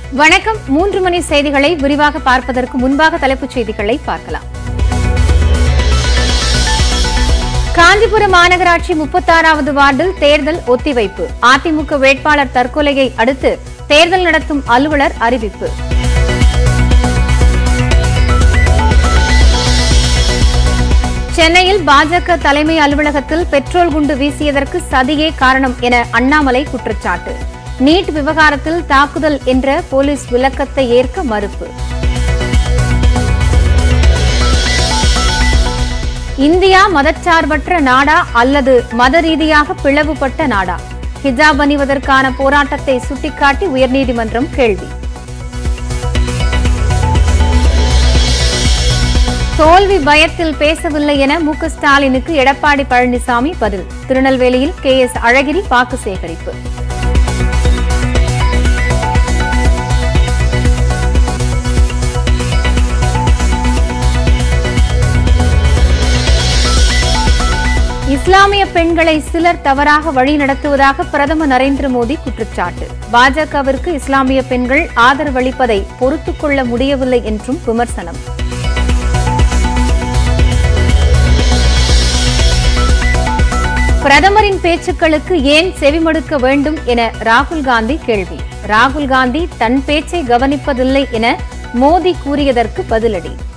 வணக்கம் மூன்று மணி செய்திகளை விரிவாக பார்ப்பதற்கு முன்பாக தலைப்புச் செய்திகளை பார்க்கலாம் காஞ்சிபுரம் மாநகராட்சி முப்பத்தாறாவது வார்டில் தேர்தல் ஒத்திவைப்பு அதிமுக வேட்பாளர் தற்கொலையை அடுத்து தேர்தல் நடத்தும் அலுவலர் அறிவிப்பு சென்னையில் பாஜக தலைமை அலுவலகத்தில் பெட்ரோல் குண்டு வீசியதற்கு சதியே காரணம் என அண்ணாமலை குற்றச்சாட்டு நீட் விவகாரத்தில் தாக்குதல் என்ற போலீஸ் விளக்கத்தை ஏற்க மறுப்பு இந்தியா மதச்சார்பற்ற நாடா அல்லது மத ரீதியாக பிளவுபட்ட நாடா ஹிஜாப் அணிவதற்கான போராட்டத்தை சுட்டிக்காட்டி உயர்நீதிமன்றம் கேள்வி தோல்வி பயத்தில் பேசவில்லை என மு க ஸ்டாலினுக்கு எடப்பாடி பழனிசாமி பதில் திருநெல்வேலியில் கே எஸ் அழகிரி வாக்கு சேகரிப்பு இஸ்லாமிய பெண்களை சிலர் தவறாக வழி நடத்துவதாக பிரதமர் நரேந்திர மோடி குற்றச்சாட்டு பாஜகவிற்கு இஸ்லாமிய பெண்கள் ஆதரவளிப்பதை பொறுத்துக் கொள்ள முடியவில்லை என்றும் விமர்சனம் பிரதமரின் பேச்சுக்களுக்கு ஏன் செவிமடுக்க வேண்டும் என ராகுல் காந்தி கேள்வி ராகுல் காந்தி தன் பேச்சை கவனிப்பதில்லை என மோடி கூறியதற்கு பதிலடி